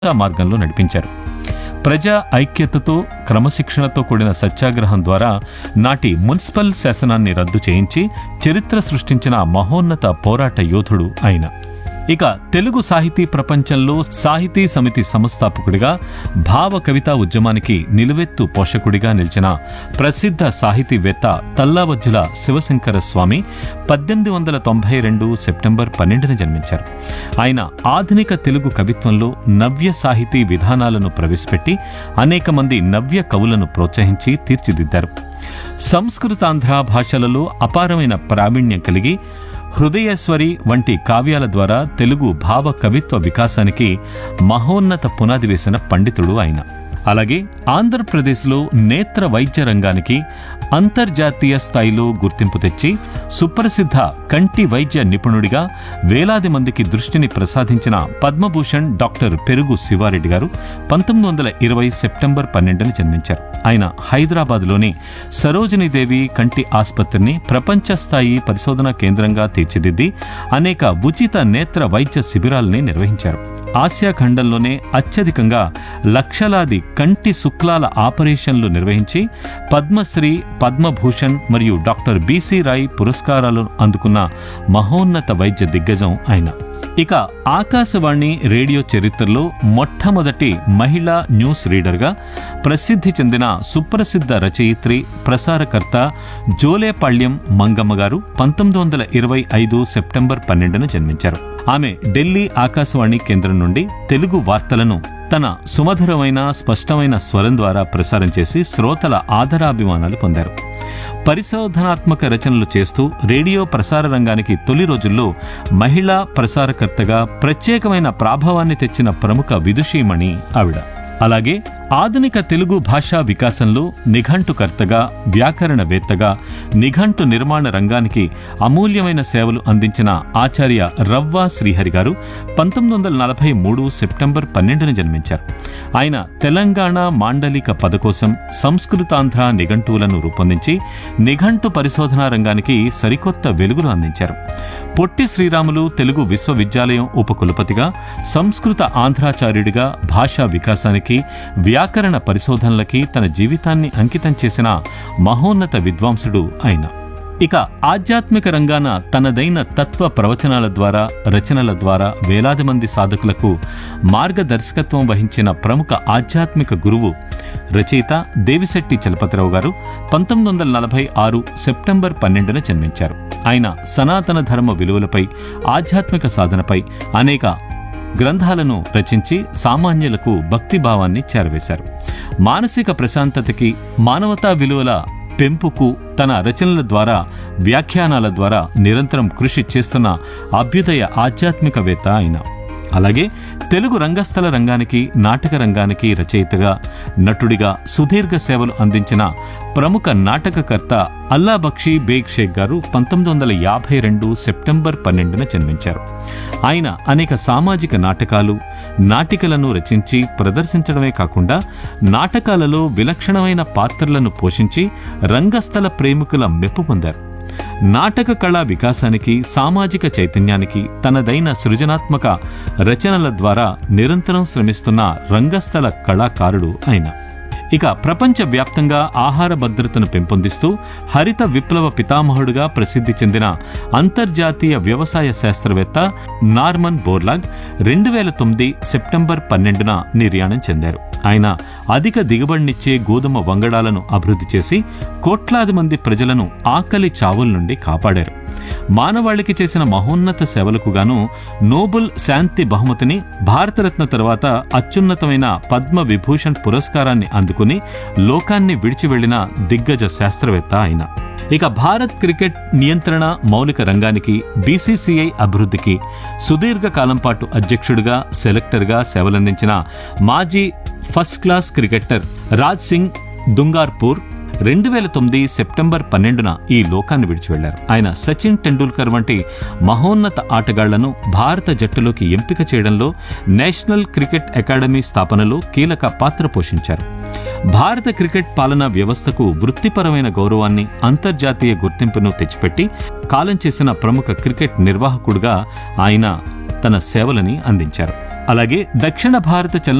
అహింసా మార్గంలో నడిపించారు ప్రజా ఐక్యతతో క్రమశిక్షణతో కూడిన సత్యాగ్రహం ద్వారా నాటి మున్సిపల్ శాసనాన్ని రద్దు చేయించి చరిత్ర సృష్టించిన మహోన్నత పోరాట యోధుడు ఆయన ఇక తెలుగు సాహితీ ప్రపంచంలో సాహితీ సమితి సంస్థాపకుడిగా భావ కవితా ఉద్యమానికి నిలువెత్తు పోషకుడిగా నిలిచిన ప్రసిద్ధ సాహితీవేత్త తల్లావజ్జుల శివశంకర స్వామి పద్దెనిమిది వందల తొంభై రెండు సెప్టెంబర్ పన్నెండున జన్మించారు ఆయన ఆధునిక తెలుగు కవిత్వంలో నవ్య సాహితీ విధానాలను ప్రవేశపెట్టి అనేక మంది నవ్య కవులను ప్రోత్సహించి తీర్చిదిద్దారు సంస్కృతాంధ్ర భాషలలో అపారమైన ప్రావీణ్యం కలిగి హృదయేశ్వరి వంటి కావ్యాల ద్వారా తెలుగు భావ కవిత్వ వికాసానికి మహోన్నత పునాది వేసిన పండితుడు ఆయన అలాగే ఆంధ్రప్రదేశ్లో నేత్ర వైద్య రంగానికి అంతర్జాతీయ స్థాయిలో గుర్తింపు తెచ్చి సుప్రసిద్ధ కంటి వైద్య నిపుణుడిగా వేలాది మందికి దృష్టిని ప్రసాదించిన పద్మభూషణ్ డాక్టర్ పెరుగు శివారెడ్డి గారు పంతొమ్మిది వందల ఇరవై సెప్టెంబర్ పన్నెండున జన్మించారు ఆయన హైదరాబాద్లోని సరోజినీదేవి కంటి ఆసుపత్రిని ప్రపంచ స్థాయి పరిశోధనా కేంద్రంగా తీర్చిదిద్ది అనేక ఉచిత నేత్ర వైద్య శిబిరాల్ని నిర్వహించారు ఆసియా ఖండంలోనే అత్యధికంగా లక్షలాది కంటి శుక్లాల ఆపరేషన్లు నిర్వహించి పద్మశ్రీ పద్మభూషణ్ మరియు డాక్టర్ బిసి రాయ్ పురస్కారాలు అందుకున్న మహోన్నత వైద్య దిగ్గజం ఆయన ఇక ఆకాశవాణి రేడియో చరిత్రలో మొట్టమొదటి మహిళా న్యూస్ రీడర్గా ప్రసిద్ధి చెందిన సుప్రసిద్ధ రచయిత్రి ప్రసారకర్త జోలేపాళ్యం మంగమ్మ గారు పంతొమ్మిది వందల ఇరవై ఐదు సెప్టెంబర్ పన్నెండున జన్మించారు ఆమె ఢిల్లీ ఆకాశవాణి కేంద్రం నుండి తెలుగు వార్తలను తన సుమధురమైన స్పష్టమైన స్వరం ద్వారా ప్రసారం చేసి శ్రోతల ఆదరాభిమానాలు పొందారు పరిశోధనాత్మక రచనలు చేస్తూ రేడియో ప్రసార రంగానికి తొలి రోజుల్లో మహిళా ప్రసారకర్తగా ప్రత్యేకమైన ప్రాభవాన్ని తెచ్చిన ప్రముఖ విదుషీమణి ఆవిడ అలాగే ఆధునిక తెలుగు భాషా వికాసంలో నిఘంటుకర్తగా వ్యాకరణవేత్తగా నిఘంటు నిర్మాణ రంగానికి అమూల్యమైన సేవలు అందించిన ఆచార్య రవ్వ శ్రీహరి గారు పంతొమ్మిది వందల నలభై మూడు సెప్టెంబర్ పన్నెండున జన్మించారు ఆయన తెలంగాణ మాండలిక పదకోశం సంస్కృతాంధ్ర నిఘంటువులను రూపొందించి నిఘంటు పరిశోధనా రంగానికి సరికొత్త వెలుగులు అందించారు పొట్టి శ్రీరాములు తెలుగు విశ్వవిద్యాలయం ఉపకులపతిగా సంస్కృత ఆంధ్రాచార్యుడిగా భాషా వికాసానికి వ్యాకరణ పరిశోధనలకి తన జీవితాన్ని అంకితం చేసిన మహోన్నత విద్వాంసుడు ఆయన ఇక ఆధ్యాత్మిక రంగాన తనదైన తత్వ ప్రవచనాల ద్వారా రచనల ద్వారా వేలాది మంది సాధకులకు మార్గదర్శకత్వం వహించిన ప్రముఖ ఆధ్యాత్మిక గురువు రచయిత దేవిశెట్టి చలపతిరావు గారు పంతొమ్మిది వందల నలభై ఆరు సెప్టెంబర్ పన్నెండున జన్మించారు ఆయన సనాతన ధర్మ విలువలపై ఆధ్యాత్మిక సాధనపై అనేక గ్రంథాలను రచించి సామాన్యులకు భక్తిభావాన్ని చేరవేశారు మానసిక ప్రశాంతతకి మానవతా విలువల పెంపుకు తన రచనల ద్వారా వ్యాఖ్యానాల ద్వారా నిరంతరం కృషి చేస్తున్న అభ్యుదయ ఆధ్యాత్మికవేత్త ఆయన అలాగే తెలుగు రంగస్థల రంగానికి నాటక రంగానికి రచయితగా నటుడిగా సుదీర్ఘ సేవలు అందించిన ప్రముఖ నాటకకర్త అల్లా బక్షీ బేగ్ షేక్ గారు పంతొమ్మిది వందల యాభై రెండు సెప్టెంబర్ పన్నెండున జన్మించారు ఆయన అనేక సామాజిక నాటకాలు నాటికలను రచించి ప్రదర్శించడమే కాకుండా నాటకాలలో విలక్షణమైన పాత్రలను పోషించి రంగస్థల ప్రేమికుల మెప్పు పొందారు నాటక కళా వికాసానికి సామాజిక చైతన్యానికి తనదైన సృజనాత్మక రచనల ద్వారా నిరంతరం శ్రమిస్తున్న రంగస్థల కళాకారుడు ఆయన ఇక ప్రపంచవ్యాప్తంగా ఆహార భద్రతను పెంపొందిస్తూ హరిత విప్లవ పితామహుడుగా ప్రసిద్ధి చెందిన అంతర్జాతీయ వ్యవసాయ శాస్త్రవేత్త నార్మన్ బోర్లాగ్ రెండు వేల తొమ్మిది సెప్టెంబర్ పన్నెండున నిర్యాణం చెందారు ఆయన అధిక దిగుబడినిచ్చే గోధుమ వంగడాలను అభివృద్ధి చేసి కోట్లాది మంది ప్రజలను ఆకలి చావుల నుండి కాపాడారు మానవాళికి చేసిన మహోన్నత సేవలకు గాను నోబుల్ శాంతి బహుమతిని భారతరత్న తర్వాత అత్యున్నతమైన పద్మ విభూషణ్ పురస్కారాన్ని అందుకుని లోకాన్ని విడిచి వెళ్లిన దిగ్గజ శాస్త్రవేత్త ఆయన ఇక భారత్ క్రికెట్ నియంత్రణ మౌలిక రంగానికి బీసీసీఐ అభివృద్ధికి సుదీర్ఘ కాలం పాటు అధ్యక్షుడిగా సెలెక్టర్గా సేవలందించిన మాజీ first class cricketer Raj Singh Dungarpur రెండు వేల తొమ్మిది సెప్టెంబర్ పన్నెండున ఈ లోకాన్ని విడిచి వెళ్లారు ఆయన సచిన్ టెండూల్కర్ వంటి మహోన్నత ఆటగాళ్లను భారత జట్టులోకి ఎంపిక చేయడంలో నేషనల్ క్రికెట్ అకాడమీ స్థాపనలో కీలక పాత్ర పోషించారు భారత క్రికెట్ పాలనా వ్యవస్థకు వృత్తిపరమైన గౌరవాన్ని అంతర్జాతీయ గుర్తింపును తెచ్చిపెట్టి కాలం చేసిన ప్రముఖ క్రికెట్ నిర్వాహకుడుగా ఆయన తన సేవలని అందించారు అలాగే దక్షిణ భారత చలన